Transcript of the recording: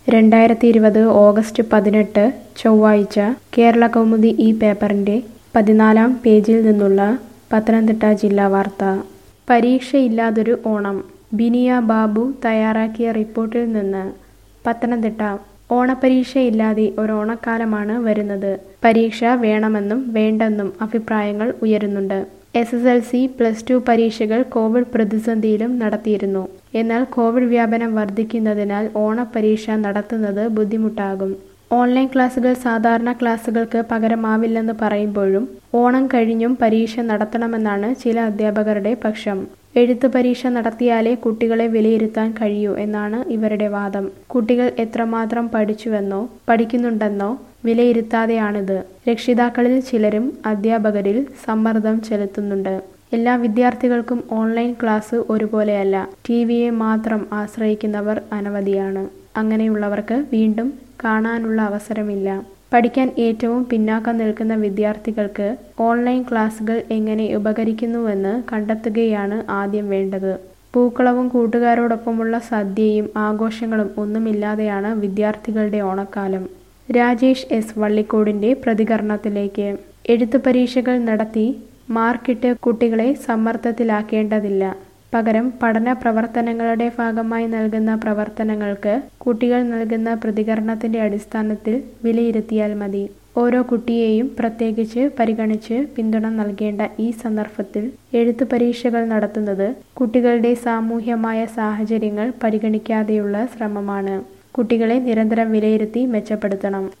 രണ്ടായിരത്തി ഇരുപത് ഓഗസ്റ്റ് പതിനെട്ട് ചൊവ്വാഴ്ച കേരള കൗമുദി ഈ പേപ്പറിൻ്റെ പതിനാലാം പേജിൽ നിന്നുള്ള പത്തനംതിട്ട ജില്ലാ വാർത്ത പരീക്ഷയില്ലാതൊരു ഓണം ബിനിയ ബാബു തയ്യാറാക്കിയ റിപ്പോർട്ടിൽ നിന്ന് പത്തനംതിട്ട ഓണപരീക്ഷയില്ലാതെ ഒരോണക്കാലമാണ് വരുന്നത് പരീക്ഷ വേണമെന്നും വേണ്ടെന്നും അഭിപ്രായങ്ങൾ ഉയരുന്നുണ്ട് S S L C plus two പരീക്ഷകൾ കോവിഡ് പ്രതിസന്ധിയിലും നടത്തിയിരുന്നു എന്നാൽ കോവിഡ് വ്യാപനം വർദ്ധിക്കുന്നതിനാൽ ഓണപരീക്ഷ നടത്തുന്നത് ബുദ്ധിമുട്ടാകും ഓൺലൈൻ ക്ലാസുകൾ സാധാരണ ക്ലാസുകൾക്ക് പകരമാവില്ലെന്ന് പറയുമ്പോഴും ഓണം കഴിഞ്ഞും പരീക്ഷ നടത്തണമെന്നാണ് ചില അധ്യാപകരുടെ പക്ഷം എഴുത്ത് പരീക്ഷ നടത്തിയാലേ കുട്ടികളെ വിലയിരുത്താൻ കഴിയൂ എന്നാണ് ഇവരുടെ വാദം കുട്ടികൾ എത്രമാത്രം പഠിച്ചുവെന്നോ പഠിക്കുന്നുണ്ടെന്നോ വിലയിരുത്താതെയാണിത് രക്ഷിതാക്കളിൽ ചിലരും അധ്യാപകരിൽ സമ്മർദ്ദം ചെലുത്തുന്നുണ്ട് എല്ലാ വിദ്യാർത്ഥികൾക്കും ഓൺലൈൻ ക്ലാസ് ഒരുപോലെയല്ല ടി വിയെ മാത്രം ആശ്രയിക്കുന്നവർ അനവധിയാണ് അങ്ങനെയുള്ളവർക്ക് വീണ്ടും കാണാനുള്ള അവസരമില്ല പഠിക്കാൻ ഏറ്റവും പിന്നാക്കം നിൽക്കുന്ന വിദ്യാർത്ഥികൾക്ക് ഓൺലൈൻ ക്ലാസുകൾ എങ്ങനെ ഉപകരിക്കുന്നുവെന്ന് കണ്ടെത്തുകയാണ് ആദ്യം വേണ്ടത് പൂക്കളവും കൂട്ടുകാരോടൊപ്പമുള്ള സദ്യയും ആഘോഷങ്ങളും ഒന്നുമില്ലാതെയാണ് വിദ്യാർത്ഥികളുടെ ഓണക്കാലം രാജേഷ് എസ് വള്ളിക്കോടിന്റെ പ്രതികരണത്തിലേക്ക് എഴുത്തു പരീക്ഷകൾ നടത്തി മാർക്കിട്ട് കുട്ടികളെ സമ്മർദ്ദത്തിലാക്കേണ്ടതില്ല പകരം പഠന പ്രവർത്തനങ്ങളുടെ ഭാഗമായി നൽകുന്ന പ്രവർത്തനങ്ങൾക്ക് കുട്ടികൾ നൽകുന്ന പ്രതികരണത്തിന്റെ അടിസ്ഥാനത്തിൽ വിലയിരുത്തിയാൽ മതി ഓരോ കുട്ടിയെയും പ്രത്യേകിച്ച് പരിഗണിച്ച് പിന്തുണ നൽകേണ്ട ഈ സന്ദർഭത്തിൽ എഴുത്തു പരീക്ഷകൾ നടത്തുന്നത് കുട്ടികളുടെ സാമൂഹ്യമായ സാഹചര്യങ്ങൾ പരിഗണിക്കാതെയുള്ള ശ്രമമാണ് കുട്ടികളെ നിരന്തരം വിലയിരുത്തി മെച്ചപ്പെടുത്തണം